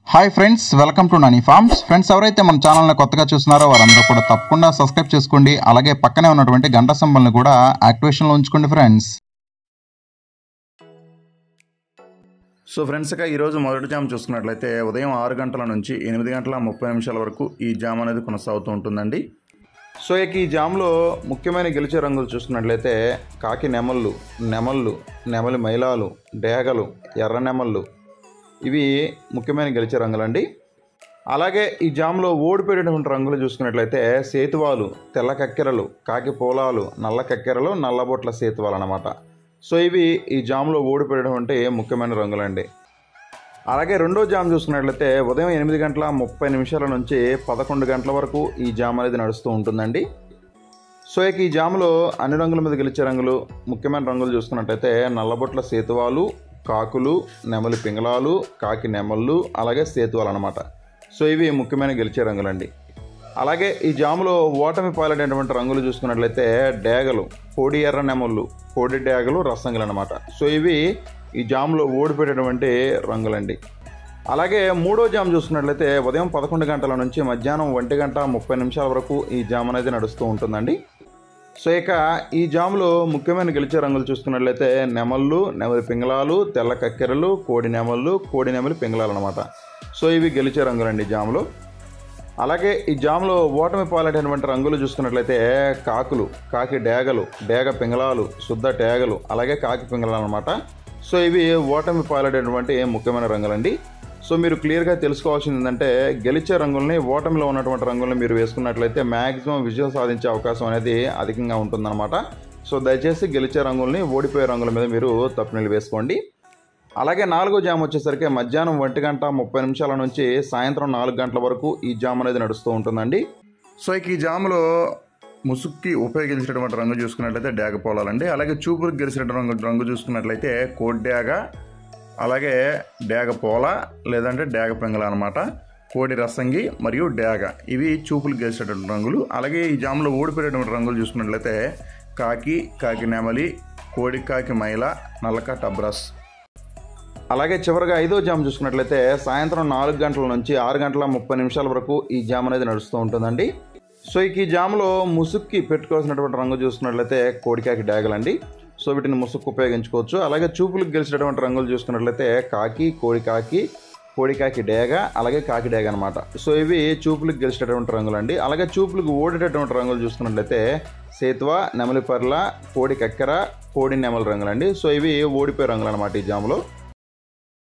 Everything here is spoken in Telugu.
hi friends welcome to Nani farms friends ఎవరైతే మన ఛానల్ని కొత్తగా చూస్తున్నారో వారందరూ కూడా తప్పకుండా సబ్స్క్రైబ్ చేసుకోండి అలాగే పక్కనే ఉన్నటువంటి గంట సింబల్ని కూడా యాక్టివేషన్లో ఉంచుకోండి ఫ్రెండ్స్ సో ఫ్రెండ్స్ ఇక ఈరోజు మొదటి జామ్ చూసుకున్నట్లయితే ఉదయం ఆరు గంటల నుంచి ఎనిమిది గంటల ముప్పై నిమిషాల వరకు ఈ జామ్ అనేది కొనసాగుతూ ఉంటుందండి సో ఇక ఈ జామ్లో ముఖ్యమైన గెలిచే రంగులు చూసుకున్నట్లయితే కాకి నెమళ్ళు నెమళ్ళు నెమలి మైలాలు డేగలు ఎర్ర నెమళ్ళు ఇవి ముఖ్యమైన గెలిచే రంగులండి అలాగే ఈ జామ్లో ఓడిపోయేటటువంటి రంగులు చూసుకున్నట్లయితే సేతువాలు తెల్ల కక్కెరలు కాకి పోలాలు నల్ల కక్కెరలు నల్లబొట్ల సేతువాలు అన్నమాట సో ఇవి ఈ జామ్లో ఓడిపోయేటువంటి ముఖ్యమైన రంగులండి అలాగే రెండో జామ్ చూసుకున్నట్లయితే ఉదయం ఎనిమిది గంటల ముప్పై నిమిషాల నుంచి పదకొండు గంటల వరకు ఈ జామ్ అనేది నడుస్తూ ఉంటుందండి సో ఇక ఈ జాములో అన్ని రంగుల మీద గెలిచే రంగులు ముఖ్యమైన రంగులు చూసుకున్నట్టయితే నల్లబొట్ల సేతువాలు కాకులు నెమలి పింగళాలు కాకి నెమళ్ళు అలాగే సేతువాలు అనమాట సో ఇవి ముఖ్యమైన గెలిచే రంగులండి అలాగే ఈ జాములో ఓటమి పాలైనటువంటి రంగులు చూసుకున్నట్లయితే డేగలు కోడి ఎర్ర నెమళ్ళు కోడి డేగలు రసంగులు అనమాట సో ఇవి ఈ జాములో ఓడిపోయేటటువంటి రంగులండి అలాగే మూడో జామ్ చూసుకున్నట్లయితే ఉదయం పదకొండు గంటల నుంచి మధ్యాహ్నం ఒంటి గంట ముప్పై నిమిషాల వరకు ఈ జామ్ అనేది నడుస్తూ ఉంటుందండి సో ఇక ఈ జాములో ముఖ్యమైన గెలిచే రంగులు చూసుకున్నట్లయితే నెమళ్ళు నెమలి పింగళాలు తెల్ల కక్కెరలు కోడి నెమళ్ళు కోడి నెమలి పింగళాలు అనమాట సో ఇవి గెలిచే రంగులండి ఈ జాములో అలాగే ఈ జామ్లో ఓటమి పాలైనటువంటి రంగులు చూసుకున్నట్లయితే కాకులు కాకి డేగలు డేగ పింగళాలు శుద్ధ డేగలు అలాగే కాకి పింగళాలు అనమాట సో ఇవి ఓటమి పాలైనటువంటి ముఖ్యమైన రంగులండి సో మీరు క్లియర్గా తెలుసుకోవాల్సింది ఏంటంటే గెలిచే రంగుల్ని ఓటమిలో ఉన్నటువంటి రంగుల్ని మీరు వేసుకున్నట్లయితే మ్యాక్సిమం విజయం సాధించే అవకాశం అనేది అధికంగా ఉంటుందన్నమాట సో దయచేసి గెలిచే రంగుల్ని ఓడిపోయే రంగుల మీద మీరు తప్పునీళ్ళు వేసుకోండి అలాగే నాలుగో జామ్ వచ్చేసరికి మధ్యాహ్నం ఒంటి గంట ముప్పై నిమిషాల నుంచి సాయంత్రం నాలుగు గంటల వరకు ఈ జామ్ అనేది నడుస్తూ ఉంటుందండి సో ఇక ఈ జాములో ముసుక్కి ఉపయోగించినటువంటి రంగు చూసుకున్నట్లయితే డ్యాగ పోలాలండి అలాగే చూపులకు గెలిచినటువంటి రంగు రంగు చూసుకున్నట్లయితే కోడ్ డ్యాగ అలాగే డ్యాగ పోల లేదంటే డ్యాగ పెంగల అనమాట కోడి రసంగి మరియు డ్యాగ ఇవి చూపులు గెలిచేటటువంటి రంగులు అలాగే ఈ జాములో ఓడిపోయేటువంటి రంగులు చూసుకున్నట్లయితే కాకి కాకి నెమలి కోడి కాకి మైల నల్లక టబ్రస్ అలాగే చివరిగా ఐదో జామ్ చూసుకున్నట్లయితే సాయంత్రం నాలుగు గంటల నుంచి ఆరు గంటల ముప్పై నిమిషాల వరకు ఈ జామ్ అనేది నడుస్తూ ఉంటుందండి సో ఇక ఈ జామ్లో ముసుక్కి పెట్టుకోవాల్సినటువంటి రంగు చూసుకున్నట్లయితే కోడికాకి డ్యాగలండి సో వీటిని ముసుక్కు ఉపయోగించుకోవచ్చు అలాగే చూపులకు గెలిచినటువంటి రంగులు చూసుకున్నట్లయితే కాకి కోడికాకి కోడికాకి డేగ అలాగే కాకి డేగ అనమాట సో ఇవి చూపులకు గెలిచేటటువంటి రంగులు అండి అలాగే చూపులకు ఓడేటటువంటి రంగులు చూసుకున్నట్లయితే సేతువ నెమలిపర్ల కోడి కక్కెర కోడి నెమలి రంగులు అండి సో ఇవి ఓడిపోయే రంగులు అనమాట ఈ జాములో